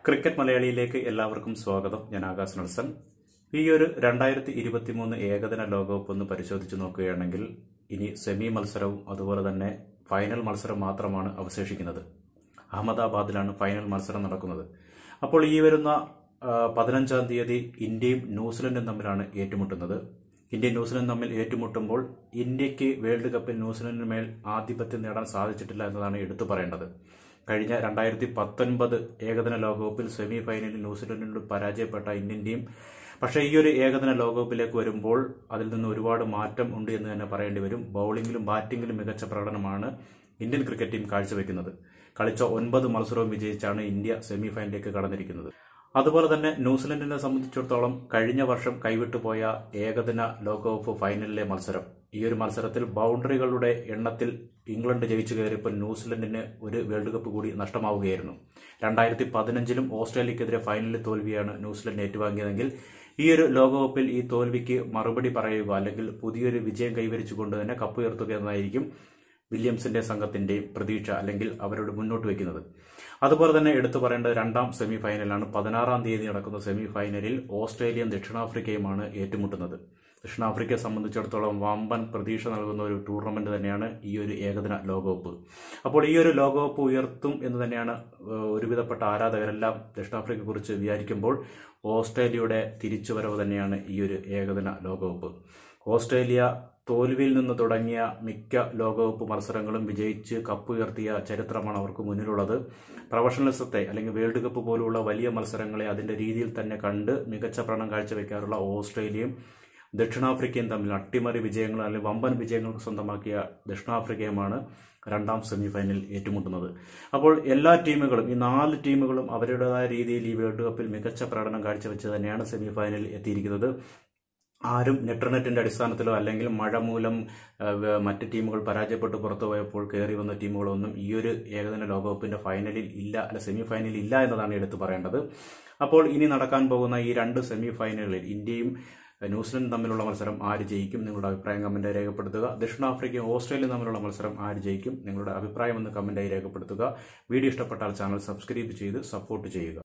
cricket മലയാളിയിലേക്ക് എല്ലാവർക്കും സ്വാഗതം ഞാൻ ആകാശ് നെൽസൺ ഈ ഒരു രണ്ടായിരത്തി ഇരുപത്തി മൂന്ന് ഏകദിന ലോകകപ്പ് ഒന്ന് പരിശോധിച്ച് നോക്കുകയാണെങ്കിൽ ഇനി സെമി മത്സരവും അതുപോലെ തന്നെ ഫൈനൽ മത്സരം മാത്രമാണ് അവശേഷിക്കുന്നത് അഹമ്മദാബാദിലാണ് ഫൈനൽ മത്സരം നടക്കുന്നത് അപ്പോൾ ഈ വരുന്ന ആ, പതിനഞ്ചാം തീയതി ഇന്ത്യയും ന്യൂസിലൻഡും തമ്മിലാണ് ഏറ്റുമുട്ടുന്നത് ഇന്ത്യയും ന്യൂസിലൻഡും തമ്മിൽ ഏറ്റുമുട്ടുമ്പോൾ ഇന്ത്യക്ക് വേൾഡ് കപ്പിൽ ന്യൂസിലൻഡിന് മേൽ ആധിപത്യം നേടാൻ സാധിച്ചിട്ടില്ല എന്നതാണ് എടുത്തു പറയേണ്ടത് കഴിഞ്ഞ രണ്ടായിരത്തി പത്തൊൻപത് ഏകദിന ലോകകപ്പിൽ സെമി ഫൈനലിൽ ന്യൂസിലൻഡിനോട് പരാജയപ്പെട്ട ഇന്ത്യൻ ടീം പക്ഷേ ഈ ഒരു ഏകദിന ലോകകപ്പിലേക്ക് വരുമ്പോൾ അതിൽ നിന്ന് ഒരുപാട് മാറ്റം ഉണ്ട് എന്ന് തന്നെ പറയേണ്ടി വരും ബൗളിംഗിലും ബാറ്റിംഗിലും മികച്ച പ്രകടനമാണ് ഇന്ത്യൻ ക്രിക്കറ്റ് ടീം കാഴ്ചവെക്കുന്നത് കളിച്ച ഒൻപത് മത്സരവും വിജയിച്ചാണ് ഇന്ത്യ സെമി ഫൈനലിലേക്ക് കടന്നിരിക്കുന്നത് അതുപോലെ തന്നെ ന്യൂസിലൻഡിനെ സംബന്ധിച്ചിടത്തോളം കഴിഞ്ഞ വർഷം കൈവിട്ടുപോയ ഏകദിന ലോകകപ്പ് ഫൈനലിലെ മത്സരം ഈ ഒരു മത്സരത്തിൽ ബൗണ്ടറികളുടെ എണ്ണത്തിൽ ഇംഗ്ലണ്ട് ജയിച്ചു കയറിയപ്പോൾ ന്യൂസിലൻഡിന് ഒരു വേൾഡ് കപ്പ് കൂടി നഷ്ടമാവുകയായിരുന്നു രണ്ടായിരത്തി പതിനഞ്ചിലും ഓസ്ട്രേലിയക്കെതിരെ ഫൈനലിൽ തോൽവിയാണ് ന്യൂസിലൻഡ് ഏറ്റുവാങ്ങിയതെങ്കിൽ ഈ ഒരു ലോകകപ്പിൽ ഈ തോൽവിക്ക് മറുപടി പറയുക അല്ലെങ്കിൽ പുതിയൊരു വിജയം കൈവരിച്ചുകൊണ്ട് തന്നെ കപ്പ് ഉയർത്തുക എന്നതായിരിക്കും വില്യംസിന്റെ സംഘത്തിന്റെയും പ്രതീക്ഷ അല്ലെങ്കിൽ അവരോട് മുന്നോട്ട് വയ്ക്കുന്നത് അതുപോലെ തന്നെ എടുത്തു പറയേണ്ടത് രണ്ടാം സെമി ഫൈനലാണ് പതിനാറാം തീയതി നടക്കുന്ന സെമി ഫൈനലിൽ ഓസ്ട്രേലിയയും ദക്ഷിണാഫ്രിക്കയുമാണ് ഏറ്റുമുട്ടുന്നത് ദക്ഷിണാഫ്രിക്കയെ സംബന്ധിച്ചിടത്തോളം വമ്പൻ പ്രതീക്ഷ നൽകുന്ന ഒരു ടൂർണമെന്റ് തന്നെയാണ് ഈ ഒരു ഏകദിന ലോകകപ്പ് അപ്പോൾ ഈ ഒരു ലോകകപ്പ് ഉയർത്തും എന്ന് തന്നെയാണ് ഏഹ്, ഒരുവിധപ്പെട്ട ആരാധകരെല്ലാം ദക്ഷിണാഫ്രിക്കയെ കുറിച്ച് വിചാരിക്കുമ്പോൾ ഓസ്ട്രേലിയയുടെ തിരിച്ചുവരവ് തന്നെയാണ് ഈ ഒരു ഏകദിന ലോകകപ്പ് ഓസ്ട്രേലിയ തോൽവിയിൽ നിന്ന് തുടങ്ങിയ മിക്ക ലോകകപ്പ് മത്സരങ്ങളും വിജയിച്ച് കപ്പ് ഉയർത്തിയ ചരിത്രമാണ് അവർക്ക് മുന്നിലുള്ളത് പ്രൊഫഷണലിസത്തെ അല്ലെങ്കിൽ വേൾഡ് കപ്പ് പോലുള്ള വലിയ മത്സരങ്ങളെ അതിന്റെ രീതിയിൽ തന്നെ കണ്ട് മികച്ച പ്രകടനം കാഴ്ചവെക്കാറുള്ള ഓസ്ട്രേലിയയും ദക്ഷിണാഫ്രിക്കയും തമ്മിൽ അട്ടിമറി വിജയങ്ങൾ അല്ലെങ്കിൽ വമ്പൻ വിജയങ്ങൾ സ്വന്തമാക്കിയ ദക്ഷിണാഫ്രിക്കയുമാണ് രണ്ടാം സെമി ഫൈനൽ ഏറ്റുമുട്ടുന്നത് അപ്പോൾ എല്ലാ ടീമുകളും ഈ നാല് ടീമുകളും അവരുടേതായ രീതിയിൽ ഈ വേൾഡ് കപ്പിൽ മികച്ച പ്രകടനം കാഴ്ചവെച്ച് തന്നെയാണ് സെമി ഫൈനലിൽ എത്തിയിരിക്കുന്നത് ആരും നെറ്റർനെറ്റിന്റെ അടിസ്ഥാനത്തിലോ അല്ലെങ്കിൽ മഴ മൂലം ആ, വ- മറ്റ് ടീമുകൾ പരാജയപ്പെട്ട് പുറത്തു പോയപ്പോൾ കയറി വന്ന ടീമുകളൊന്നും ഈ ഒരു ഏകദിന ലോകകപ്പിന്റെ ഫൈനലിൽ ഇല്ല അല്ല സെമി ഫൈനലിൽ ഇല്ല എന്നതാണ് എടുത്തു പറയേണ്ടത് അപ്പോൾ ഇനി നടക്കാൻ പോകുന്ന ഈ രണ്ട് സെമി ഫൈനലുകളിൽ ഇന്ത്യയും ന്യൂസിലൻഡ് തമ്മിലുള്ള മത്സരം ആര് ജയിക്കും നിങ്ങളുടെ അഭിപ്രായം കമന്റായി രേഖപ്പെടുത്തുക ദക്ഷിണാഫ്രിക്കയും ഓസ്ട്രേലിയയും തമ്മിലുള്ള മത്സരം ആര് ജയിക്കും നിങ്ങളുടെ അഭിപ്രായം എന്ന് കമന്റായി രേഖപ്പെടുത്തുക വീഡിയോ ഇഷ്ടപ്പെട്ടാൽ ചാനൽ സബ്സ്ക്രൈബ് ചെയ്ത് സപ്പോർട്ട് ചെയ്യുക